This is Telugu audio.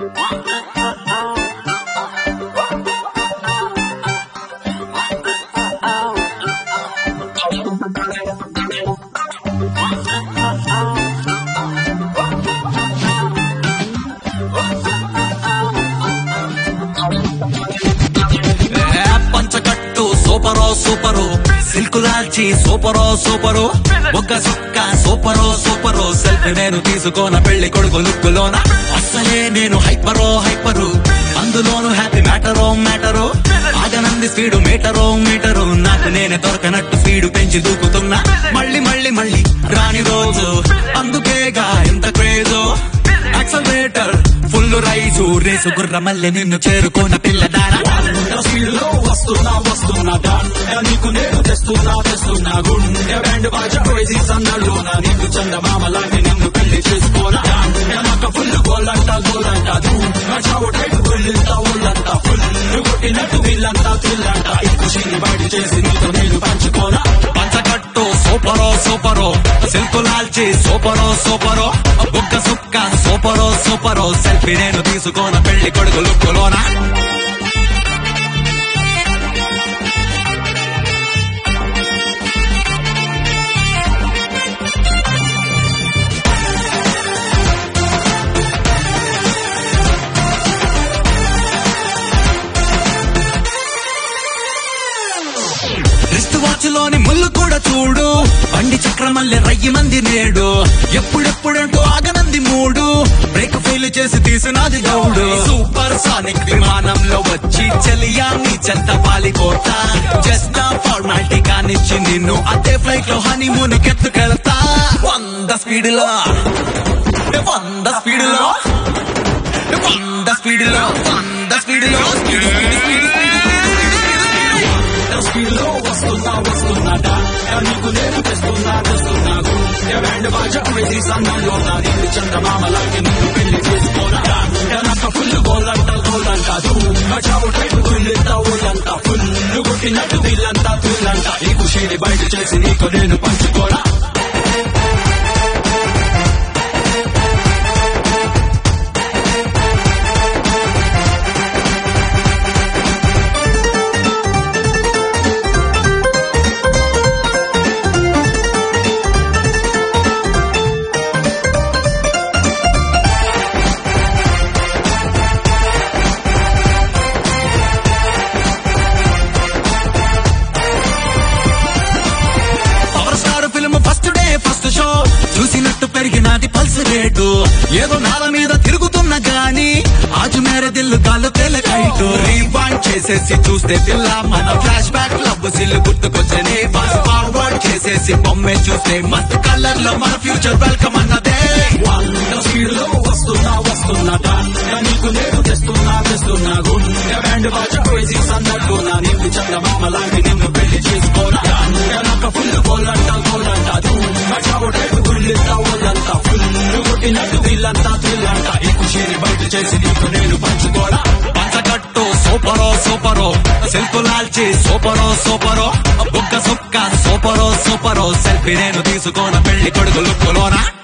ఏ పంచకట్టు సూపరో సూపరు సిల్క్ లాల్చి సూపరో సూపరు ఒక్క సుక్క సూపరో సూపరు సెల్ఫీ నేను తీసుకోన పెళ్లి కొడుకు లుక్కులోన అస్సలే నేను హైపరో హైపరు అందులోను హ్యాపీ మ్యాటరో మ్యాటరు ఆగనంది స్పీడు మీటరో మీటరు నాకు నేనే దొరకనట్టు స్పీడు పెంచి దూకుతున్నా మళ్ళీ మళ్ళీ మళ్ళీ రాని రోజు అందుకేగా ఎంత క్రేజో యాక్సలరేటర్ ఫుల్ రైజు రేసు గుర్ర మల్లె నిన్ను చేరుకోన పిల్లదారా స్పీడ్లో వస్తున్నా వస్తున్నా డాన్ నీకు నేను తెస్తున్నా తెస్తున్నా గుండె బ్యాండ్ బాజా క్రేజీ సన్నల్లోన నీకు చందమామ లాంటి నిన్ను పెళ్లి చేసుకోనా నాకు ఫుల్ గోలంట గోలంట చావు టైట్ గుళ్ళంతా ఒళ్ళంతా ఫుల్ కొట్టినట్టు వీళ్ళంతా థ్రిల్లంట ఈ ఖుషిని బయట చేసి నీతో నేను పంచుకోనా పంచకట్టు సూపరో సూపరో సిల్క్ లాల్చి సూపరో సూపరో బుక్క సుక్క సూపరో సూపరో సెల్ఫీ నేను తీసుకోన పెళ్లి కొడుకు లుక్కులోనా రిస్ట్ వాచ్ లోని ముళ్ళు కూడా చూడు బండి చక్రమల్లె రయ్యి మంది నేడు ఎప్పుడెప్పుడంటూ ఆగనంది మూడు బ్రేక్ ఫెయిల్ చేసి తీసినది గౌడు సూపర్ సానిక్ విమానంలో వచ్చి చెలియా నీ చెంత పాలిపోత జస్ట్ ఫార్మాలిటీ కానిచ్చి నిన్ను అదే ఫ్లైట్ లో హనీమూన్ కెత్తుకెళ్తా వంద స్పీడ్ లో వంద స్పీడ్ లో వంద స్పీడ్ లో వంద స్పీడ్ లో స్పీడ్ స్పీడ్ స్పీడ్ స్పీడ్లో వస్తున్నా వస్తున్నా డాన్ నీకు నేను తెస్తున్నా తెస్తున్నా గుండె బ్యాండ్ బాజా క్రేజీ సన్నల్లోన నీకు చందమామ లాంటి నిన్ను పెళ్లి చేసుకోనా నాకు ఫుల్ గోలంట గోలంట చావు టైట్ గుళ్ళంతా ఊళ్ళంతా ఫుల్ కొట్టినట్టు వీళ్ళంతా థ్రిల్లంట ఈ ఖుషిని బయట చేసి నీకు నేను పంచుకోనా power star film first day first show చూసినట్టు పెరిగినది పల్స్ రేటు ఏదో నాల మీద తిరుగుతున్న గాని ఆజు మేర దిల్లు గాలు తెలకైటు రీవాండ్ చేసేసి చూస్తే పిల్ల మన ఫ్లాష్ బ్యాక్ లవ్ సిల్లు గుర్తుకొచ్చని ఫాస్ట్ ఫార్వర్డ్ చేసేసి బొమ్మే చూస్తే మస్తు కలర్ లో మన ఫ్యూచర్ వెల్కమ్ అన్నదే వంద స్పీడ్లో వస్తున్నా వస్తున్నా డాన్ నీకు నేను తెస్తున్నా తెస్తున్నా గుండె బ్యాండ్ బాజా క్రేజీ సన్నల్లోన నీకు చందమామ లాంటి నిన్ను పెళ్లి చేసుకోనా నాకు ఫుల్ గోలంట గోలంట చావు టైట్ గుళ్ళంతా ఊళ్ళంతా ఫుల్ కొట్టినట్టు వీళ్ళంతా థ్రిల్లంట ఈ ఖుషిని బయట చేసి నీకు నేను పంచుకోనా పంచకట్టు సూపరో సూపరో సిల్క్ లాల్చి సూపరో సూపరో బుక్క సుక్క సూపరో సూపరో సెల్ఫీ నేను తీసుకోన పెళ్లి కొడుకు లుక్కులోనా